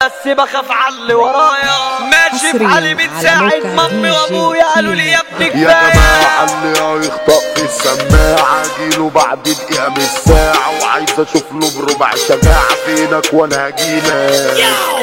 بس بخاف على اللي ورايا ماشي حصرياً بحالي من على ساعة موقع ما امي دي جي وابويا قالوا لي يا ابني يا كفاية جماعة اللي هيخطأ في السماعة جيله بعد دقيقة من الساعة وعايز اشوف له بربع شجاعة فينك وانا هجيلك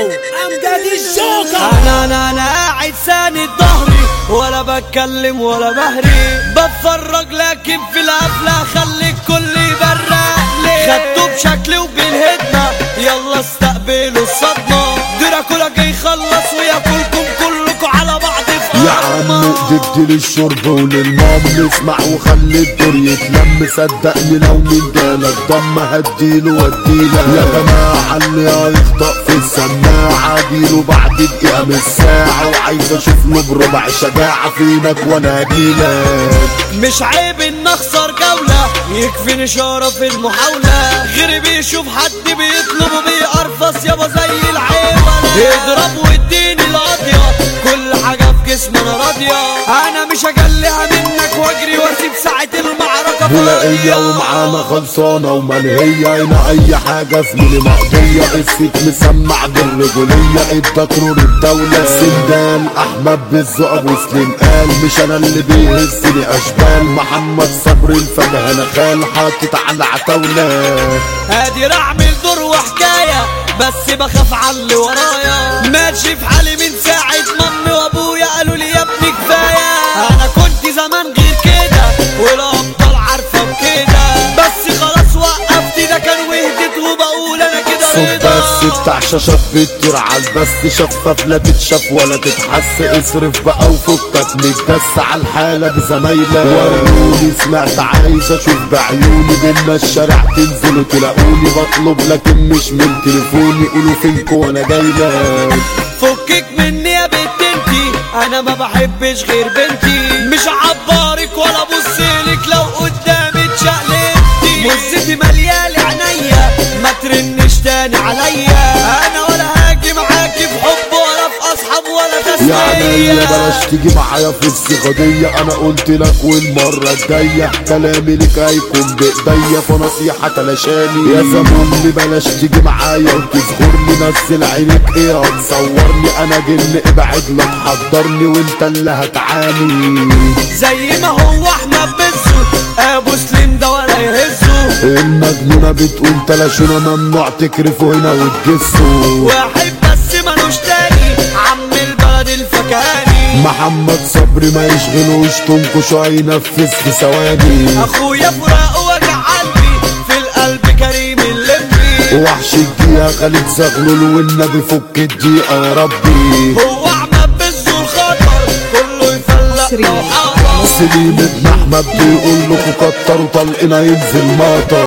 انا انا انا قاعد ساند ظهري ولا بتكلم ولا بهري بتفرج لكن في القفلة خلي الكل يبرق لي خدته بشكل وبالهدمة يلا استقبلوا الصدمة دراكولا جاي يخلص وياكلكم كلكم على بعض في يا عم قرمة. ضد للشرب وللمام نسمع وخلي الدور يتلم صدقني لو من جالك ضم هديله واديلك يا جماعة اللي هيخطأ في السماعة جيله بعد دقيقة من الساعة وعايز اشوف له بربع شجاعة فينك وانا هجيلك مش عيب ان اخسر جولة يكفيني شرف المحاولة غيري بيشوف حد بيطلب وبيقرفص يابا زي العيبة اضرب واديني القضية كل حاجة في جسمي انا راضية انا مش هجليها منك واجري واسيب ساعة المعركة بلاقية فاضية ومعانا خلصانة وملهية هنا أي حاجة زميلي مقضية قصة مسمع بالرجولية الدكرور الدولة سندال أحمد بالذوق أبو سليم قال مش أنا اللي بيهزني أشبال محمد صبري الفجأة أنا خال حاطط على عتاولة قادر اعمل دور وحكاية بس بخاف على اللي ورايا ماشي في حالي من ساعة ما امي وابويا قالوا لي يا ابني كفاية انا كنت زمان غير كده والابطال عارفة بكده بس خلاص وقفت ده كان وهدت وبقول انا كده صوت رضا بس بتاع شاشات بتطير على البس شفاف لا تتشاف ولا تتحس اصرف بقى وفكك متدس على الحالة بزمايلك وروني سمعت عايز اشوف بعيوني بينا الشارع تنزلوا تلاقوني بطلب لكن مش من تليفوني قولوا فينكوا وانا جايلك فكك مني يا بنت انتي انا ما بحبش غير بنتي مش عبارك ولا بصيلك لو قدامي اتشقلبتي مزتي مليالي عينيا ما ترنش تاني عليا انا ولا هاجي معاكي في حب ولا في اصحاب ولا يعني يا تسمية بلاش تيجي معايا في الصيغة دي انا قلت لك والمرة الجاية كلامي لك هيكون بايديا فنصيحة تلاشاني يا زماني بلاش تيجي معايا وتظهرني نزل عينك ايه هتصورني انا جن ابعد لا تحضرني وانت اللي هتعاني زي ما هو احمد بزو ابو سليم ده ولا يهزه المجنونة بتقول تلاشونا ممنوع تكرفوا هنا وتجسوا واحد بس ملوش تاني عم البلد الفكاني محمد صبري ما يشغلوش تنكشوا هينفذ في ثواني اخويا فراق وجع قلبي في القلب كريم اللمبي وحش الدقيقة خالد زغلول والنبي فك الدقيقة يا ربي هو احمد بالزور خطر كله يفلق حصرياً لو حضر سليم ابن احمد بيقول لكم كتروا طلقنا ينزل مطر